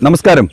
നമസ്കാരം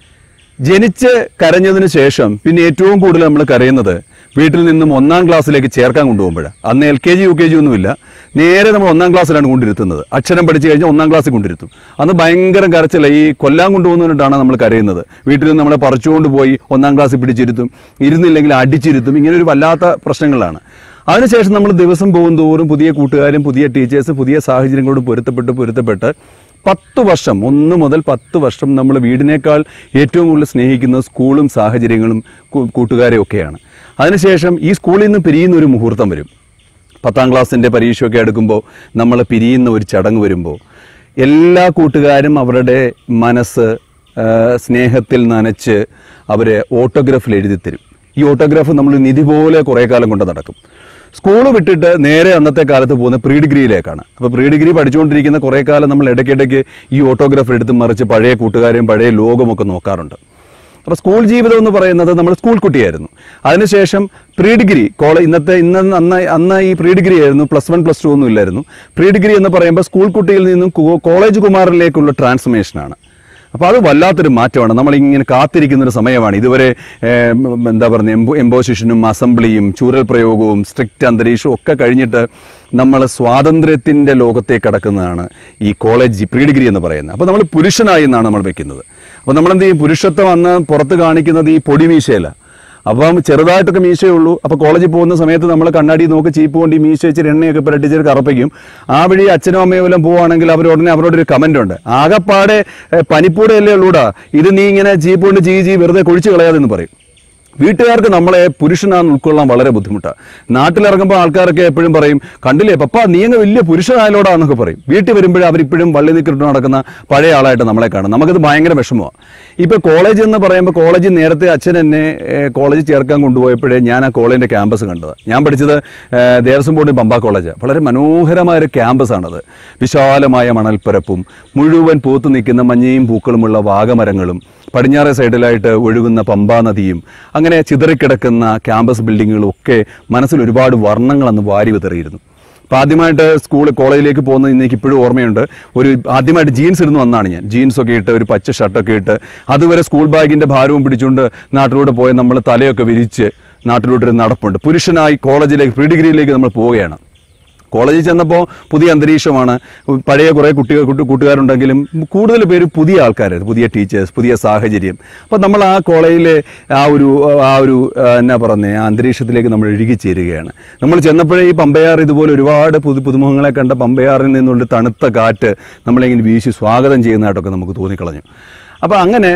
ജനിച്ച് കരഞ്ഞതിന് ശേഷം പിന്നെ ഏറ്റവും കൂടുതൽ നമ്മൾ കരയുന്നത് വീട്ടിൽ നിന്നും ഒന്നാം ക്ലാസ്സിലേക്ക് ചേർക്കാൻ കൊണ്ടുപോകുമ്പോഴാണ് അന്ന് L K G U K G ഒന്നുമില്ല നേരെ നമ്മൾ ഒന്നാം ക്ലാസ്സിലാണ് കൊണ്ടിരുത്തുന്നത് അക്ഷരം പഠിച്ചു കഴിഞ്ഞാൽ ഒന്നാം ക്ലാസ്സിൽ കൊണ്ടിരുത്തും അന്ന് ഭയങ്കര കരച്ചില്ല ഈ കൊല്ലാൻ കൊണ്ടുപോകുന്നതിനാണ് നമ്മൾ കരയുന്നത് വീട്ടിൽ നിന്ന് നമ്മളെ പറിച്ചുകൊണ്ട് പോയി ഒന്നാം ക്ലാസ്സിൽ പിടിച്ചിരുത്തും ഇരുന്നില്ലെങ്കിൽ അടിച്ചിരുത്തും ഇങ്ങനെ ഒരു വല്ലാത്ത പ്രശ്നങ്ങളാണ് അതിനുശേഷം നമ്മൾ ദിവസം പോകും തോറും പുതിയ കൂട്ടുകാരും പുതിയ ടീച്ചേഴ്സ് പുതിയ സാഹചര്യങ്ങളോട് പൊരുത്തപ്പെട്ട് പൊരുത്തപ്പെട്ട് പത്ത് വർഷം ഒന്ന് മുതൽ പത്ത് വർഷം നമ്മൾ വീടിനേക്കാൾ ഏറ്റവും കൂടുതൽ സ്നേഹിക്കുന്നത് സ്കൂളും സാഹചര്യങ്ങളും കൂ- കൂട്ടുകാരെയും ഒക്കെയാണ് അതിനുശേഷം ഈ സ്കൂളിൽ നിന്ന് പിരിയുന്ന ഒരു മുഹൂർത്തം വരും പത്താം ക്ലാസ്സിൻ്റെ പരീക്ഷയൊക്കെ എടുക്കുമ്പോൾ നമ്മൾ പിരിയുന്ന ഒരു ചടങ്ങ് വരുമ്പോൾ എല്ലാ കൂട്ടുകാരും അവരുടെ മനസ്സ് ആ, സ്നേഹത്തിൽ നനച്ച് അവരെ ഓട്ടോഗ്രാഫിൽ എഴുതി തരും ഈ ഓട്ടോഗ്രാഫ് നമ്മൾ നിധി പോലെ കുറേ കാലം കൊണ്ട് നടക്കും സ്കൂൾ വിട്ടിട്ട് നേരെ അന്നത്തെ കാലത്ത് പോകുന്ന പ്രീ ഡിഗ്രിയിലേക്കാണ് അപ്പോൾ പ്രീ ഡിഗ്രി പഠിച്ചുകൊണ്ടിരിക്കുന്ന കുറേ കാലം നമ്മൾ ഇടയ്ക്കിടയ്ക്ക് ഈ ഓട്ടോഗ്രാഫ് എടുത്ത് മറിച്ച് പഴയ കൂട്ടുകാരെയും പഴയ ലോകമൊക്കെ നോക്കാറുണ്ട് അപ്പോൾ സ്കൂൾ ജീവിതം എന്ന് പറയുന്നത് നമ്മൾ സ്കൂൾ കുട്ടിയായിരുന്നു അതിനുശേഷം പ്രീ ഡിഗ്രി കോളേജ് ഇന്നത്തെ ഇന്ന് അന്ന് അന്ന് ഈ പ്രീ ഡിഗ്രി ആയിരുന്നു പ്ലസ് വൺ പ്ലസ് ടു ഒന്നും ഇല്ലായിരുന്നു പ്രീ ഡിഗ്രി എന്ന് പറയുമ്പോൾ സ്കൂൾ കുട്ടിയിൽ നിന്നും കോ- കോളേജ് കുമാറിലേക്കുള്ള ട്രാൻസ്ഫർമേഷനാണ് അപ്പോൾ അത് വല്ലാത്തൊരു മാറ്റമാണ് നമ്മൾ ഇങ്ങനെ കാത്തിരിക്കുന്ന ഒരു സമയമാണ് ഇതുവരെ ഏം, എന്താ പറയുക എംബോ എംബോസിഷനും അസംബ്ലിയും ചൂരൽ പ്രയോഗവും സ്ട്രിക്റ്റ് അന്തരീക്ഷവും ഒക്കെ കഴിഞ്ഞിട്ട് നമ്മൾ സ്വാതന്ത്ര്യത്തിൻ്റെ ലോകത്തേക്ക് കടക്കുന്നതാണ് ഈ കോളേജ് പ്രീ ഡിഗ്രി എന്ന് പറയുന്നത് അപ്പോൾ നമ്മൾ പുരുഷനായി എന്നാണ് നമ്മൾ വെക്കുന്നത് അപ്പോൾ നമ്മളെന്ത് ചെയ്യും പുരുഷത്വം അന്ന് പുറത്ത് കാണിക്കുന്നത് ഈ പൊടിമീശയല്ല അപ്പം ചെറുതായിട്ടൊക്കെ മീശയേ ഉള്ളൂ അപ്പോൾ കോളേജിൽ പോകുന്ന സമയത്ത് നമ്മൾ കണ്ണാടി നോക്കി ചീപ്പ് കൊണ്ട് ഈ മീശ വെച്ചിട്ട് എണ്ണയൊക്കെ പുരട്ടിച്ചിട്ട് കറപ്പിക്കും ആ വഴി അച്ഛനും അമ്മയും എല്ലാം പോവുകയാണെങ്കിൽ അവർ ഉടനെ അവരോട് ഒരു കമന്റ് ഉണ്ട് ആകപ്പാടെ ഏ, പനിപ്പൂടയല്ലേ ഉള്ളൂടാ ഇത് നീ ഇങ്ങനെ ചീപ്പ് കൊണ്ട് ചീ ചീ വെറുതെ കുഴിച്ച് കളയാതെന്ന് പറയും വീട്ടുകാർക്ക് നമ്മളെ പുരുഷനാന്ന് ഉൾക്കൊള്ളാൻ വളരെ ബുദ്ധിമുട്ടാണ് നാട്ടിലിറങ്ങുമ്പോൾ ആൾക്കാരൊക്കെ എപ്പോഴും പറയും കണ്ടില്ലേ പപ്പ നീ അങ്ങ് വലിയ പുരുഷനായാലോടാന്നൊക്കെ പറയും വീട്ടിൽ വരുമ്പോഴും അവരിപ്പോഴും വള്ളി നിൽക്കിട്ട് നടക്കുന്ന പഴയ ആളായിട്ട് നമ്മളെ കാണും നമുക്കത് ഭയങ്കര വിഷമമാണ് ഇപ്പൊ കോളേജ് എന്ന് പറയുമ്പോൾ കോളേജിൽ നേരത്തെ അച്ഛൻ എന്നെ ഏഹ്, കോളേജിൽ ചേർക്കാൻ കൊണ്ടുപോയപ്പോഴേ ഞാൻ ആ കോളേജിന്റെ ക്യാമ്പസ് കണ്ടത് ഞാൻ പഠിച്ചത് ഏഹ്, ദേവസ്വം ബോർഡ് പമ്പ കോളേജ് വളരെ മനോഹരമായ ഒരു ക്യാമ്പസാണത് വിശാലമായ മണൽപ്പരപ്പും മുഴുവൻ പൂത്തു നിൽക്കുന്ന മഞ്ഞയും പൂക്കളുമുള്ള വാഗമരങ്ങളും പടിഞ്ഞാറേ സൈഡിലായിട്ട് ഒഴുകുന്ന പമ്പാ നദിയും അങ്ങനെ ചിതറിക്കിടക്കുന്ന ക്യാമ്പസ് ബിൽഡിങ്ങുകളും ഒക്കെ മനസ്സിൽ ഒരുപാട് വർണ്ണങ്ങൾ അന്ന് വാരി വിതറിയിരുന്നു അപ്പോൾ ആദ്യമായിട്ട് സ്കൂൾ കോളേജിലേക്ക് പോകുന്നത് ഇന്ന് എനിക്ക് ഇപ്പോഴും ഓർമ്മയുണ്ട് ഒരു ആദ്യമായിട്ട് ജീൻസ് ഇടുന്നു വന്നാണ് ഞാൻ ജീൻസ് ഒക്കെ ഇട്ട് ഒരു പച്ച ഷർട്ടൊക്കെ ഇട്ട് അതുവരെ സ്കൂൾ ബാഗിന്റെ ഭാരവും പിടിച്ചുകൊണ്ട് നാട്ടിലൂടെ പോയി നമ്മൾ തലയൊക്കെ വിരിച്ച് നാട്ടിലൂടെ ഒരു നടപ്പുണ്ട് പുരുഷനായി കോളേജിലേക്ക് പ്രീ ഡിഗ്രിയിലേക്ക് നമ്മൾ പോവുകയാണ് കോളേജിൽ ചെന്നപ്പോൾ പുതിയ അന്തരീക്ഷമാണ് പഴയ കുറേ കുട്ടികൾ കൂട്ടു- കൂട്ടുകാരുണ്ടെങ്കിലും കൂടുതൽ പേര് പുതിയ ആൾക്കാരായിരുന്നു പുതിയ ടീച്ചേഴ്സ് പുതിയ സാഹചര്യം അപ്പോൾ നമ്മൾ ആ കോളേജിലെ ആ ഒരു ആ ഒരു ആ, എന്നാ പറയുന്നത് ആ അന്തരീക്ഷത്തിലേക്ക് നമ്മൾ ഇഴുകിച്ചേരുകയാണ് നമ്മൾ ചെന്നപ്പോഴേ ഈ പമ്പയാർ ഇതുപോലെ ഒരുപാട് പുതു പുതുമുഖങ്ങളെ കണ്ട പമ്പയാറിൽ നിന്നുള്ള തണുത്ത കാറ്റ് നമ്മളിങ്ങനെ വീശി സ്വാഗതം ചെയ്യുന്നതായിട്ടൊക്കെ നമുക്ക് തോന്നിക്കളഞ്ഞു അപ്പോൾ അങ്ങനെ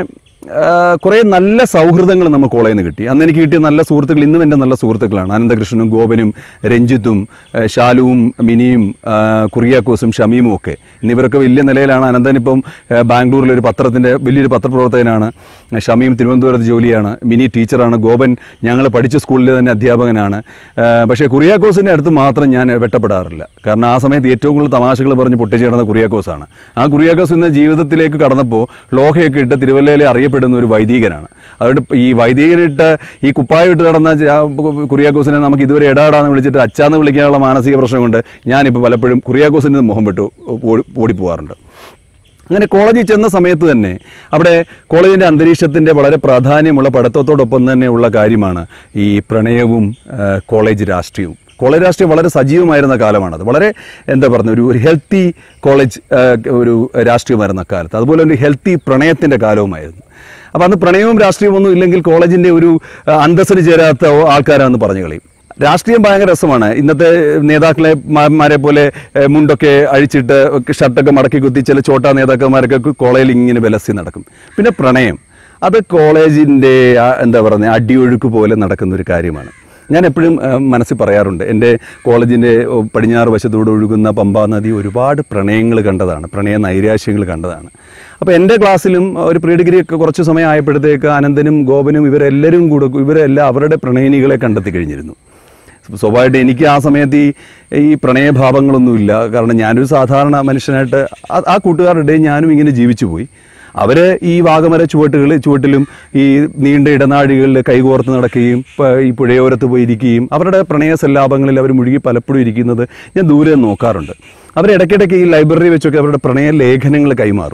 കുറേ നല്ല സൗഹൃദങ്ങൾ നമ്മൾ കോളേജിൽ നിന്ന് കിട്ടി അന്ന് എനിക്ക് കിട്ടിയ നല്ല സുഹൃത്തുക്കൾ ഇന്നും എൻ്റെ നല്ല സുഹൃത്തുക്കളാണ് അനന്തകൃഷ്ണനും ഗോപനും രഞ്ജിത്തും ആ, ശാലുവും മിനിയും ആ, കുറിയാക്കോസും ഷമീമും ഒക്കെ ഇന്നിവരൊക്കെ വലിയ നിലയിലാണ് അനന്തൻ ഇപ്പം ആ, ബാംഗ്ലൂരിൽ ഒരു പത്രത്തിൻ്റെ വലിയൊരു പത്രപ്രവർത്തകനാണ് ഷമീം തിരുവനന്തപുരത്ത് ജോലിയാണ് മിനി ടീച്ചറാണ് ഗോപൻ ഞങ്ങൾ പഠിച്ച സ്കൂളിലെ തന്നെ അധ്യാപകനാണ് ആ, പക്ഷേ കുറിയാക്കോസിൻ്റെ അടുത്ത് മാത്രം ഞാൻ വെട്ടപ്പെടാറില്ല കാരണം ആ സമയത്ത് ഏറ്റവും കൂടുതൽ തമാശകൾ പറഞ്ഞ് പൊട്ടിച്ച് കിടന്ന കുറിയാക്കോസാണ് ആ കുറിയാക്കോസ് ഇന്ന് ജീവിതത്തിലേക്ക് കടന്നപ്പോൾ ലോഹയൊക്കെ ഇട്ട് തിരുവല്ലയിലെ അറിയപ്പെടുന്ന ഒരു വൈദികനാണ് അതുകൊണ്ട് ഈ വൈദികനിട്ട് ഈ കുപ്പായം ഇട്ട് നടന്ന ജാ- കുറിയാക്കോസിനെ നമുക്ക് ഇതുവരെ എടാടാന്ന് വിളിച്ചിട്ട് അച്ചാന്ന് വിളിക്കാനുള്ള മാനസിക പ്രശ്നം കൊണ്ട് ഞാനിപ്പോൾ പലപ്പോഴും കുറിയാക്കോസിൻ്റെ മുഖം വിട്ടു ഓടി ഓടിപ്പോവാറുണ്ട് അങ്ങനെ കോളേജിൽ ചെന്ന സമയത്ത് തന്നെ അവിടെ കോളേജിൻ്റെ അന്തരീക്ഷത്തിൻ്റെ വളരെ പ്രാധാന്യമുള്ള പഠിത്തത്തോടൊപ്പം തന്നെയുള്ള കാര്യമാണ് ഈ പ്രണയവും ആ, കോളേജ് രാഷ്ട്രീയവും കോളേജ് രാഷ്ട്രീയം വളരെ സജീവമായിരുന്ന കാലമാണത് വളരെ എന്താ പറയുക ഒരു ഒരു ഹെൽത്തി കോളേജ് ആ, ഒരു രാഷ്ട്രീയമായിരുന്ന കാലത്ത് അതുപോലെ ഒരു ഹെൽത്തി പ്രണയത്തിൻ്റെ കാലവുമായിരുന്നു അപ്പോൾ അന്ന് പ്രണയവും രാഷ്ട്രീയവും ഒന്നും ഇല്ലെങ്കിൽ കോളേജിൻ്റെ ഒരു ആ, അന്തസ്സിന് ചേരാത്ത ആൾക്കാരാണെന്ന് പറഞ്ഞു കളയും രാഷ്ട്രീയം ഭയങ്കര രസമാണ് ഇന്നത്തെ നേതാക്കളെ മാ- മാരെ പോലെ ഏ, മുണ്ടൊക്കെ അഴിച്ചിട്ട് ഒക്കെ ഷർട്ടൊക്കെ മടക്കി കുത്തി ചില ചോട്ടാ നേതാക്കന്മാരൊക്കെ കോളേജിൽ ഇങ്ങനെ വിലസി നടക്കും പിന്നെ പ്രണയം അത് കോളേജിൻ്റെ ആ, എന്താ പറയുക അടിയൊഴുക്ക് പോലെ നടക്കുന്ന ഒരു കാര്യമാണ് ഞാൻ എപ്പോഴും ആ, മനസ്സിൽ പറയാറുണ്ട് എൻ്റെ കോളേജിൻ്റെ ഓ, പടിഞ്ഞാറ് വശത്തൂടെ ഒഴുകുന്ന പമ്പാ നദി ഒരുപാട് പ്രണയങ്ങൾ കണ്ടതാണ് പ്രണയ നൈരാശ്യങ്ങൾ കണ്ടതാണ് അപ്പോൾ എൻ്റെ ക്ലാസ്സിലും ഒരു പ്രീ ഡിഗ്രി ഒക്കെ കുറച്ച് സമയം ആയപ്പോഴത്തേക്ക് അനന്തനും ഗോപനും ഇവരെല്ലാവരും കൂടെ ഇവരെല്ലാം അവരുടെ പ്രണയിനികളെ കണ്ടെത്തി കഴിഞ്ഞിരുന്നു സ്വാഭാവികമായിട്ട് എനിക്ക് ആ സമയത്ത് ഈ ഈ പ്രണയഭാവങ്ങളൊന്നുമില്ല കാരണം ഞാനൊരു സാധാരണ മനുഷ്യനായിട്ട് ആ- ആ കൂട്ടുകാരുടെ ഞാനും ഇങ്ങനെ ജീവിച്ചു പോയി അവര് ഈ വാഗമര ചുവട്ടുകൾ ചുവട്ടിലും ഈ നീണ്ട ഇടനാഴികളിൽ കൈകോർത്ത് നടക്കുകയും പ- ഈ പുഴയോരത്ത് പോയി ഇരിക്കുകയും അവരുടെ പ്രണയ സല്ലാപങ്ങളിൽ അവർ മുഴുകി പലപ്പോഴും ഇരിക്കുന്നത് ഞാൻ ദൂരെ നിന്ന് നോക്കാറുണ്ട് അവർ ഇടയ്ക്കിടയ്ക്ക് ഈ ലൈബ്രറി വെച്ചൊക്കെ അവരുടെ പ്രണയ ലേഖനങ്ങൾ കൈമാറും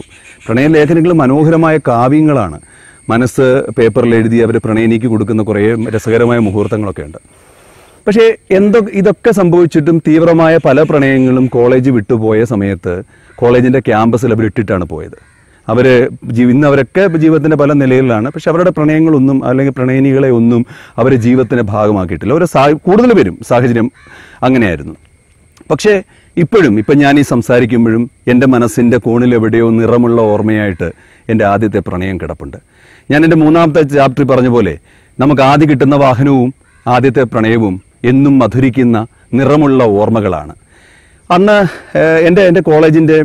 പ്രണയലേഖനങ്ങൾ മനോഹരമായ കാവ്യങ്ങളാണ് മനസ്സ് പേപ്പറിൽ എഴുതി അവർ പ്രണയിനിക്ക് കൊടുക്കുന്ന കുറേ രസകരമായ മുഹൂർത്തങ്ങളൊക്കെ ഉണ്ട് പക്ഷേ എന്തോ ഇതൊക്കെ സംഭവിച്ചിട്ടും തീവ്രമായ പല പ്രണയങ്ങളും കോളേജ് വിട്ടുപോയ സമയത്ത് കോളേജിൻ്റെ ക്യാമ്പസിൽ അവർ ഇട്ടിട്ടാണ് പോയത് അവർ ഇന്ന് അവരൊക്കെ ജീവിതത്തിൻ്റെ പല നിലയിലാണ് പക്ഷെ അവരുടെ പ്രണയങ്ങളൊന്നും അല്ലെങ്കിൽ പ്രണയിനികളെ ഒന്നും അവർ ജീവിതത്തിൻ്റെ ഭാഗമാക്കിയിട്ടില്ല ഒരു സാ കൂടുതൽ പേരും സാഹചര്യം അങ്ങനെയായിരുന്നു പക്ഷേ ഇപ്പോഴും ഇപ്പം ഞാൻ ഈ സംസാരിക്കുമ്പോഴും എൻ്റെ മനസ്സിൻ്റെ കോണിൽ എവിടെയോ നിറമുള്ള ഓർമ്മയായിട്ട് എൻ്റെ ആദ്യത്തെ പ്രണയം കിടപ്പുണ്ട് ഞാൻ എൻ്റെ മൂന്നാമത്തെ ചാപ്റ്റർ പറഞ്ഞ പോലെ നമുക്ക് ആദ്യം കിട്ടുന്ന വാഹനവും ആദ്യത്തെ പ്രണയവും എന്നും മധുരിക്കുന്ന നിറമുള്ള ഓർമ്മകളാണ് അന്ന് ഏഹ്, എൻ്റെ എൻ്റെ കോളേജിൻ്റെ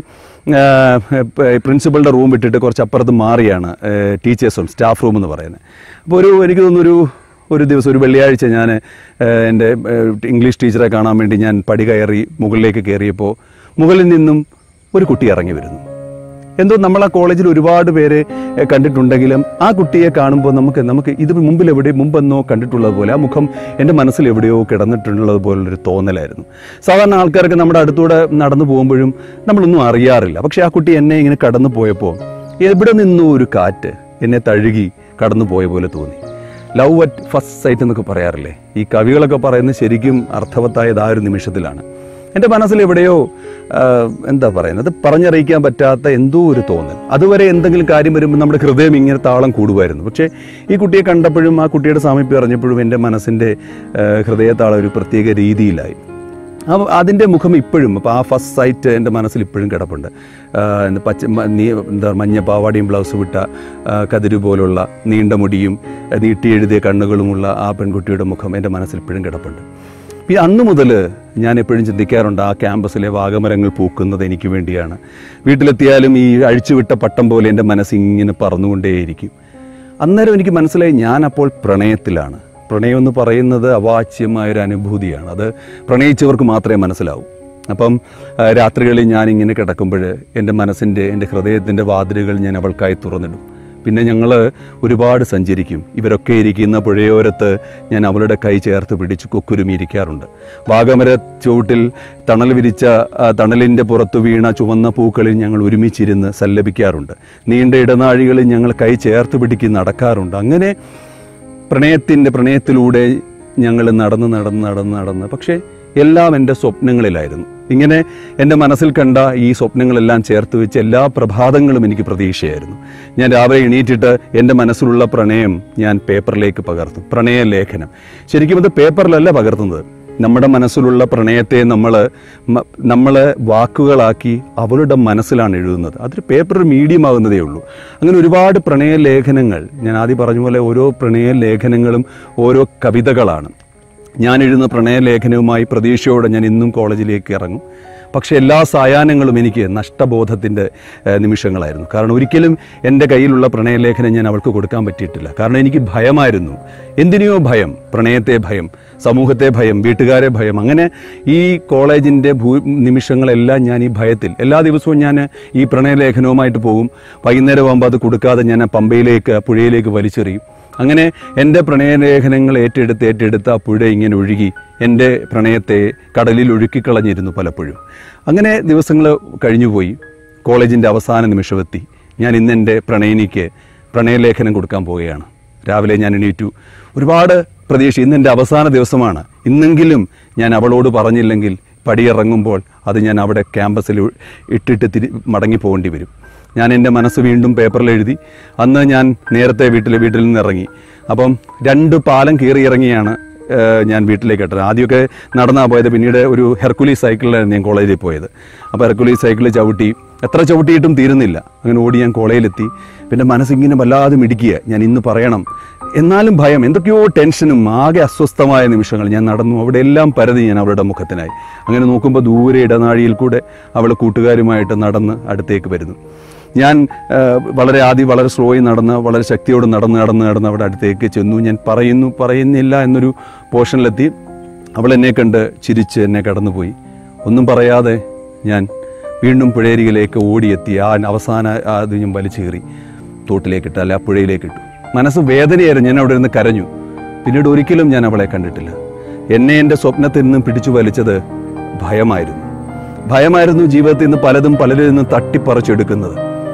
പ്രിൻസിപ്പളുടെ റൂം വിട്ടിട്ട് കുറച്ച് അപ്പുറത്ത് മാറിയാണ് ടീച്ചേഴ്സും സ്റ്റാഫ് റൂം എന്ന് പറയുന്നത് അപ്പോൾ ഒരു എനിക്ക് തോന്നുന്നു ഒരു ഒരു ദിവസം ഒരു വെള്ളിയാഴ്ച ഞാൻ എൻ്റെ ഏഹ്, ഇംഗ്ലീഷ് ടീച്ചറെ കാണാൻ വേണ്ടി ഞാൻ പടി കയറി മുകളിലേക്ക് കയറിയപ്പോൾ മുകളിൽ നിന്നും ഒരു കുട്ടി ഇറങ്ങി വരുന്നു എന്തോ നമ്മൾ ആ കോളേജിൽ ഒരുപാട് പേരെ ഏഹ്, കണ്ടിട്ടുണ്ടെങ്കിലും ആ കുട്ടിയെ കാണുമ്പോൾ നമുക്ക് നമുക്ക് ഇത് മുമ്പിൽ എവിടെ മുമ്പെന്നോ കണ്ടിട്ടുള്ളത് പോലെ ആ മുഖം എൻ്റെ മനസ്സിൽ എവിടെയോ കിടന്നിട്ടുള്ളത് പോലുള്ളൊരു തോന്നലായിരുന്നു സാധാരണ ആൾക്കാർക്ക് നമ്മുടെ അടുത്തൂടെ നടന്നു പോകുമ്പോഴും നമ്മളൊന്നും അറിയാറില്ല പക്ഷേ ആ കുട്ടി എന്നെ ഇങ്ങനെ കടന്നു പോയപ്പോൾ എവിടെ നിന്നോ ഒരു കാറ്റ് എന്നെ തഴുകി കടന്നു പോയ പോലെ തോന്നി ലവ് അറ്റ് ഫസ്റ്റ് സൈറ്റ് എന്നൊക്കെ പറയാറില്ലേ ഈ കവികളൊക്കെ പറയുന്നത് ശരിക്കും അർത്ഥവത്തായത് ആ ഒരു നിമിഷത്തിലാണ് എൻ്റെ മനസ്സിൽ എവിടെയോ ആ, എന്താ പറയുന്നത് പറഞ്ഞറിയിക്കാൻ പറ്റാത്ത എന്തോ ഒരു തോന്നൽ അതുവരെ എന്തെങ്കിലും കാര്യം വരുമ്പോൾ നമ്മുടെ ഹൃദയം ഇങ്ങനെ താളം കൂടുമായിരുന്നു പക്ഷേ ഈ കുട്ടിയെ കണ്ടപ്പോഴും ആ കുട്ടിയുടെ സാമീപ്യം അറിഞ്ഞപ്പോഴും എൻ്റെ മനസ്സിൻ്റെ ആ, ഹൃദയത്താളം ഒരു പ്രത്യേക രീതിയിലായി അപ്പോൾ അതിൻ്റെ മുഖം ഇപ്പോഴും അപ്പോൾ ആ ഫസ്റ്റ് സൈറ്റ് എൻ്റെ മനസ്സിൽ ഇപ്പോഴും കിടപ്പുണ്ട് ആ, എന്താ പച്ച മ- നീ എന്താ മഞ്ഞ പാവാടിയും ബ്ലൗസ് വിട്ട ആ, കതിരു പോലുള്ള നീണ്ട മുടിയും ആ, നീട്ടി എഴുതിയ കണ്ണുകളുമുള്ള ആ പെൺകുട്ടിയുടെ മുഖം എൻ്റെ മനസ്സിൽ ഇപ്പോഴും കിടപ്പുണ്ട് ഈ അന്ന് മുതൽ ഞാൻ എപ്പോഴും ചിന്തിക്കാറുണ്ട് ആ ക്യാമ്പസിലെ വാഗമരങ്ങൾ പൂക്കുന്നത് എനിക്ക് വേണ്ടിയാണ് വീട്ടിലെത്തിയാലും ഈ അഴിച്ചുവിട്ട പട്ടം പോലെ എൻ്റെ മനസ്സ് ഇങ്ങനെ പറന്നുകൊണ്ടേയിരിക്കും അന്നേരം എനിക്ക് മനസ്സിലായി ഞാൻ അപ്പോൾ പ്രണയത്തിലാണ് പ്രണയം എന്ന് പറയുന്നത് അവാച്യമായ ഒരു അനുഭൂതിയാണ് അത് പ്രണയിച്ചവർക്ക് മാത്രമേ മനസ്സിലാവൂ അപ്പം ആ, രാത്രികളിൽ ഞാൻ ഇങ്ങനെ കിടക്കുമ്പോൾ എൻ്റെ മനസ്സിൻ്റെ എൻ്റെ ഹൃദയത്തിൻ്റെ വാതിലുകൾ ഞാൻ അവൾക്കായി തുറന്നിടും പിന്നെ ഞങ്ങൾ ഒരുപാട് സഞ്ചരിക്കും ഇവരൊക്കെ ഇരിക്കുന്ന പുഴയോരത്ത് ഞാൻ അവളുടെ കൈ ചേർത്ത് പിടിച്ച് കൊക്കുരുമിയിരിക്കാറുണ്ട് വാഗമര ചുവട്ടിൽ തണൽ വിരിച്ച ആ, തണലിൻ്റെ പുറത്ത് വീണ ചുവന്ന പൂക്കളിൽ ഞങ്ങൾ ഒരുമിച്ചിരുന്ന് സല്ലപിക്കാറുണ്ട് നീണ്ട ഇടനാഴികളിൽ ഞങ്ങൾ കൈ ചേർത്ത് പിടിക്ക് നടക്കാറുണ്ട് അങ്ങനെ പ്രണയത്തിൻ്റെ പ്രണയത്തിലൂടെ ഞങ്ങൾ നടന്ന് നടന്ന് നടന്ന് നടന്ന് പക്ഷേ എല്ലാം എൻ്റെ സ്വപ്നങ്ങളിലായിരുന്നു ഇങ്ങനെ എൻ്റെ മനസ്സിൽ കണ്ട ഈ സ്വപ്നങ്ങളെല്ലാം ചേർത്ത് വെച്ച് എല്ലാ പ്രഭാതങ്ങളും എനിക്ക് പ്രതീക്ഷയായിരുന്നു ഞാൻ രാവിലെ എണീറ്റിട്ട് എൻ്റെ മനസ്സിലുള്ള പ്രണയം ഞാൻ പേപ്പറിലേക്ക് പകർത്തും പ്രണയ ലേഖനം ശരിക്കും ഇത് പേപ്പറിലല്ല പകർത്തുന്നത് നമ്മുടെ മനസ്സിലുള്ള പ്രണയത്തെ നമ്മൾ നമ്മൾ വാക്കുകളാക്കി അവളുടെ മനസ്സിലാണ് എഴുതുന്നത് അതൊരു പേപ്പർ ഒരു മീഡിയം ആകുന്നതേ ഉള്ളൂ അങ്ങനെ ഒരുപാട് പ്രണയ ലേഖനങ്ങൾ ഞാൻ ആദ്യം പറഞ്ഞ പോലെ ഓരോ പ്രണയ ലേഖനങ്ങളും ഓരോ കവിതകളാണ് ഞാൻ എഴുതുന്ന പ്രണയലേഖനവുമായി പ്രതീക്ഷയോടെ ഞാൻ ഇന്നും കോളേജിലേക്ക് ഇറങ്ങും പക്ഷേ എല്ലാ സായാഹ്നങ്ങളും എനിക്ക് നഷ്ടബോധത്തിൻ്റെ ഏഹ്, നിമിഷങ്ങളായിരുന്നു കാരണം ഒരിക്കലും എൻ്റെ കയ്യിലുള്ള പ്രണയലേഖനം ഞാൻ അവൾക്ക് കൊടുക്കാൻ പറ്റിയിട്ടില്ല കാരണം എനിക്ക് ഭയമായിരുന്നു എന്തിനെയോ ഭയം പ്രണയത്തെ ഭയം സമൂഹത്തെ ഭയം വീട്ടുകാരെ ഭയം അങ്ങനെ ഈ കോളേജിൻ്റെ ഭൂ നിമിഷങ്ങളെല്ലാം ഞാൻ ഈ ഭയത്തിൽ എല്ലാ ദിവസവും ഞാൻ ഈ പ്രണയലേഖനവുമായിട്ട് പോകും വൈകുന്നേരം ആകുമ്പോൾ അത് കൊടുക്കാതെ ഞാൻ ആ പമ്പയിലേക്ക് ആ പുഴയിലേക്ക് വലിച്ചെറിയും അങ്ങനെ എൻ്റെ പ്രണയലേഖനങ്ങൾ ഏറ്റെടുത്ത് ഏറ്റെടുത്ത് ആ പുഴ ഇങ്ങനെ ഒഴുകി എൻ്റെ പ്രണയത്തെ കടലിൽ ഒഴുക്കിക്കളഞ്ഞിരുന്നു പലപ്പോഴും അങ്ങനെ ദിവസങ്ങൾ കഴിഞ്ഞുപോയി കോളേജിൻ്റെ അവസാന നിമിഷമെത്തി ഞാൻ ഇന്ന് എൻ്റെ പ്രണയിനിക്ക് പ്രണയലേഖനം കൊടുക്കാൻ പോവുകയാണ് രാവിലെ ഞാൻ എണീറ്റു ഒരുപാട് പ്രതീക്ഷ ഇന്ന് എൻ്റെ അവസാന ദിവസമാണ് ഇന്നെങ്കിലും ഞാൻ അവളോട് പറഞ്ഞില്ലെങ്കിൽ പടിയിറങ്ങുമ്പോൾ അത് ഞാൻ അവിടെ ക്യാമ്പസിൽ ഇട്ടിട്ട് തിരി മടങ്ങി പോകേണ്ടി വരും ഞാൻ എൻ്റെ മനസ്സ് വീണ്ടും പേപ്പറിൽ എഴുതി അന്ന് ഞാൻ നേരത്തെ വീട്ടിൽ വീട്ടിൽ നിന്ന് ഇറങ്ങി അപ്പം രണ്ട് പാലം കയറി ഇറങ്ങിയാണ് ഏഹ്, ഞാൻ വീട്ടിലേക്ക് എത്തുന്നത് ആദ്യമൊക്കെ നടന്നാ പോയത് പിന്നീട് ഒരു ഹെർക്കുലീസ് സൈക്കിളിലായിരുന്നു ഞാൻ കോളേജിൽ പോയത് അപ്പോൾ ഹെർക്കുലീസ് സൈക്കിളിൽ ചവിട്ടി എത്ര ചവിട്ടിയിട്ടും തീരുന്നില്ല അങ്ങനെ ഓടി ഞാൻ കോളേജിലെത്തി പിന്നെ മനസ്സിങ്ങനെ വല്ലാതെ മിടിക്കുക ഞാൻ ഇന്ന് പറയണം എന്നാലും ഭയം എന്തൊക്കെയോ ടെൻഷനും ആകെ അസ്വസ്ഥമായ നിമിഷങ്ങൾ ഞാൻ നടന്നു അവിടെ എല്ലാം പരതി ഞാൻ അവളുടെ മുഖത്തിനായി അങ്ങനെ നോക്കുമ്പോൾ ദൂരെ ഇടനാഴിയിൽ കൂടെ അവൾ കൂട്ടുകാരുമായിട്ട് നടന്ന് അടുത്തേക്ക് വരുന്നു ഞാൻ ആ, വളരെ ആദ്യം വളരെ സ്ലോയിൽ നടന്ന് വളരെ ശക്തിയോട് നടന്ന് നടന്ന് നടന്ന് അവിടെ അടുത്തേക്ക് ചെന്നു ഞാൻ പറയുന്നു പറയുന്നില്ല എന്നൊരു പോർഷനിലെത്തി അവൾ എന്നെ കണ്ട് ചിരിച്ച് എന്നെ കടന്നുപോയി ഒന്നും പറയാതെ ഞാൻ വീണ്ടും പുഴയരികിലേക്ക് ഓടിയെത്തി ആ അവസാന ആ ഇത് ഞാൻ വലിച്ചു കയറി തോട്ടിലേക്കിട്ട് അല്ല ആ പുഴയിലേക്കിട്ടു മനസ്സ് വേദനയായിരുന്നു ഞാൻ അവിടെ ഇരുന്ന് കരഞ്ഞു പിന്നീട് ഒരിക്കലും ഞാൻ അവളെ കണ്ടിട്ടില്ല എന്നെ എൻ്റെ സ്വപ്നത്തിൽ നിന്നും പിടിച്ചു വലിച്ചത് ഭയമായിരുന്നു ഭയമായിരുന്നു ജീവിതത്തിൽ നിന്ന് പലതും പലരിൽ നിന്നും തട്ടിപ്പറിച്ചെടുക്കുന്നത്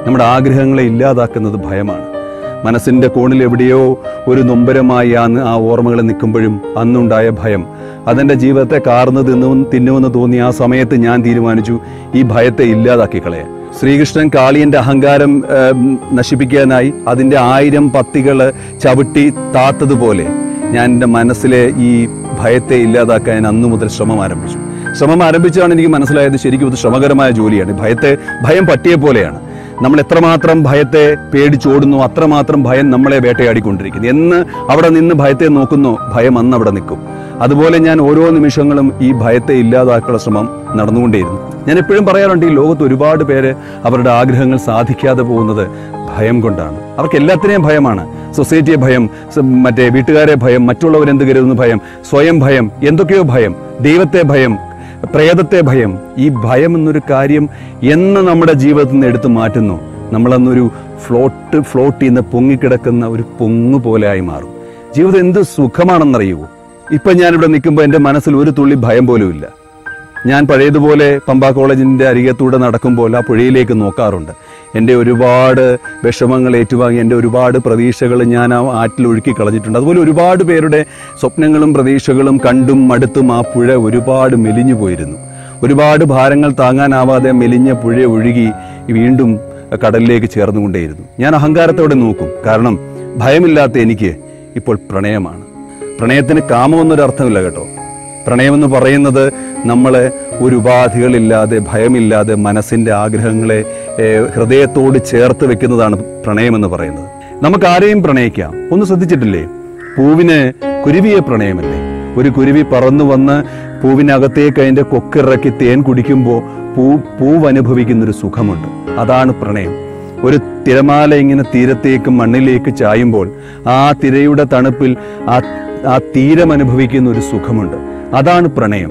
നമ്മുടെ ആഗ്രഹങ്ങളെ ഇല്ലാതാക്കുന്നത് ഭയമാണ് മനസ്സിന്റെ കോണിൽ എവിടെയോ ഒരു നൊമ്പരമായി ആ ആ ഓർമ്മകൾ നിൽക്കുമ്പോഴും അന്നുണ്ടായ ഭയം അതെന്റെ ജീവിതത്തെ കാർന്ന് തിന്നു തിന്നുമെന്ന് തോന്നി ആ സമയത്ത് ഞാൻ തീരുമാനിച്ചു ഈ ഭയത്തെ ഇല്ലാതാക്കി കളയാൻ ശ്രീകൃഷ്ണൻ കാളിയന്റെ അഹങ്കാരം ഏം, നശിപ്പിക്കാനായി അതിന്റെ ആയിരം പത്തികള് ചവിട്ടി താത്തതുപോലെ ഞാൻ എൻ്റെ മനസ്സിലെ ഈ ഭയത്തെ ഇല്ലാതാക്കാൻ അന്നു മുതൽ ശ്രമം ആരംഭിച്ചു ശ്രമം ആരംഭിച്ചാണ് എനിക്ക് മനസ്സിലായത് ശരിക്കും ഇത് ശ്രമകരമായ ജോലിയാണ് ഭയത്തെ ഭയം പട്ടിയെ പോലെയാണ് നമ്മൾ എത്രമാത്രം ഭയത്തെ പേടിച്ചോടുന്നു അത്രമാത്രം ഭയം നമ്മളെ വേട്ടയാടിക്കൊണ്ടിരിക്കുന്നു എന്ന് അവിടെ നിന്ന് ഭയത്തെ നോക്കുന്നു ഭയം അന്ന് അവിടെ നിൽക്കും അതുപോലെ ഞാൻ ഓരോ നിമിഷങ്ങളും ഈ ഭയത്തെ ഇല്ലാതാക്കാനുള്ള ശ്രമം നടന്നുകൊണ്ടേയിരുന്നു ഞാൻ എപ്പോഴും പറയാറുണ്ട് ഈ ലോകത്ത് ഒരുപാട് പേര് അവരുടെ ആഗ്രഹങ്ങൾ സാധിക്കാതെ പോകുന്നത് ഭയം കൊണ്ടാണ് അവർക്ക് എല്ലാത്തിനെയും ഭയമാണ് സൊസൈറ്റിയെ ഭയം സ- മറ്റേ വീട്ടുകാരെ ഭയം മറ്റുള്ളവരെന്ത് കരുതുന്ന ഭയം സ്വയം ഭയം എന്തൊക്കെയോ ഭയം ദൈവത്തെ ഭയം പ്രേതത്തെ ഭയം ഈ ഭയം എന്നൊരു കാര്യം എന്ന് നമ്മുടെ ജീവിതത്തിൽ നിന്ന് എടുത്തു മാറ്റുന്നു നമ്മളന്നൊരു ഫ്ലോട്ട് ഫ്ലോട്ട് ചെയ്യുന്ന പൊങ്ങിക്കിടക്കുന്ന ഒരു പൊങ്ങ് പോലെ ആയി മാറും ജീവിതം എന്ത് സുഖമാണെന്നറിയുമോ ഇപ്പം ഞാനിവിടെ നിൽക്കുമ്പോൾ എൻ്റെ മനസ്സിൽ ഒരു തുള്ളി ഭയം പോലും ഇല്ല ഞാൻ പഴയതുപോലെ പമ്പ കോളേജിൻ്റെ അരികത്തൂടെ നടക്കുമ്പോൾ ആ പുഴയിലേക്ക് നോക്കാറുണ്ട് എൻ്റെ ഒരുപാട് വിഷമങ്ങൾ ഏറ്റുവാങ്ങി എൻ്റെ ഒരുപാട് പ്രതീക്ഷകൾ ഞാൻ ആ ആറ്റിൽ ഒഴുക്കി കളഞ്ഞിട്ടുണ്ട് അതുപോലെ ഒരുപാട് പേരുടെ സ്വപ്നങ്ങളും പ്രതീക്ഷകളും കണ്ടും മടുത്തും ആ പുഴ ഒരുപാട് മെലിഞ്ഞു പോയിരുന്നു ഒരുപാട് ഭാരങ്ങൾ താങ്ങാനാവാതെ മെലിഞ്ഞ പുഴ ഒഴുകി വീണ്ടും കടലിലേക്ക് ചേർന്നുകൊണ്ടേയിരുന്നു ഞാൻ അഹങ്കാരത്തോടെ നോക്കും കാരണം ഭയമില്ലാത്ത എനിക്ക് ഇപ്പോൾ പ്രണയമാണ് പ്രണയത്തിന് കാമമെന്നൊരു അർത്ഥമില്ല കേട്ടോ പ്രണയമെന്ന് പറയുന്നത് നമ്മൾ ഒരു ഉപാധികളില്ലാതെ ഭയമില്ലാതെ മനസ്സിൻ്റെ ആഗ്രഹങ്ങളെ ഏഹ്, ഹൃദയത്തോട് ചേർത്ത് വെക്കുന്നതാണ് പ്രണയമെന്ന് പറയുന്നത് നമുക്ക് ആരെയും പ്രണയിക്കാം ഒന്ന് ശ്രദ്ധിച്ചിട്ടില്ലേ പൂവിന് കുരുവിയെ പ്രണയമല്ലേ ഒരു കുരുവി പറന്നു വന്ന് പൂവിനകത്തേക്ക് അതിൻ്റെ കൊക്കിറക്കി തേൻ കുടിക്കുമ്പോൾ പൂ പൂവ് അനുഭവിക്കുന്നൊരു സുഖമുണ്ട് അതാണ് പ്രണയം ഒരു തിരമാല ഇങ്ങനെ തീരത്തേക്ക് മണ്ണിലേക്ക് ചായുമ്പോൾ ആ തിരയുടെ തണുപ്പിൽ ആ ആ തീരം അനുഭവിക്കുന്ന ഒരു സുഖമുണ്ട് അതാണ് പ്രണയം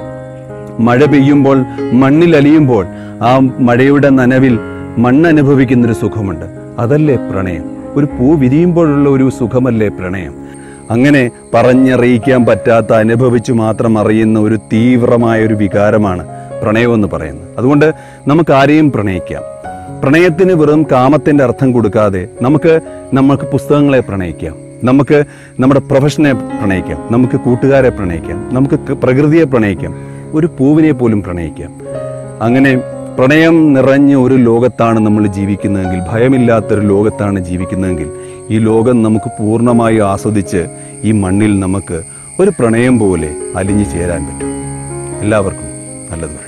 മഴ പെയ്യുമ്പോൾ മണ്ണിൽ അലിയുമ്പോൾ ആ മഴയുടെ നനവിൽ മണ്ണ് അനുഭവിക്കുന്ന ഒരു സുഖമുണ്ട് അതല്ലേ പ്രണയം ഒരു പൂ വിരിയുമ്പോഴുള്ള ഒരു സുഖമല്ലേ പ്രണയം അങ്ങനെ പറഞ്ഞറിയിക്കാൻ പറ്റാത്ത അനുഭവിച്ചു മാത്രം അറിയുന്ന ഒരു തീവ്രമായ ഒരു വികാരമാണ് പ്രണയമെന്ന് പറയുന്നത് അതുകൊണ്ട് നമുക്ക് ആരെയും പ്രണയിക്കാം പ്രണയത്തിന് വെറും കാമത്തിന്റെ അർത്ഥം കൊടുക്കാതെ നമുക്ക് നമുക്ക് പുസ്തകങ്ങളെ പ്രണയിക്കാം നമുക്ക് നമ്മുടെ പ്രൊഫഷനെ പ്രണയിക്കാം നമുക്ക് കൂട്ടുകാരെ പ്രണയിക്കാം നമുക്ക് ക- പ്രകൃതിയെ പ്രണയിക്കാം ഒരു പൂവിനെ പോലും പ്രണയിക്കാം അങ്ങനെ പ്രണയം നിറഞ്ഞ ഒരു ലോകത്താണ് നമ്മൾ ജീവിക്കുന്നതെങ്കിൽ ഭയമില്ലാത്തൊരു ലോകത്താണ് ജീവിക്കുന്നതെങ്കിൽ ഈ ലോകം നമുക്ക് പൂർണ്ണമായി ആസ്വദിച്ച് ഈ മണ്ണിൽ നമുക്ക് ഒരു പ്രണയം പോലെ അലിഞ്ഞു ചേരാൻ പറ്റും എല്ലാവർക്കും നല്ലത് വരട്ടെ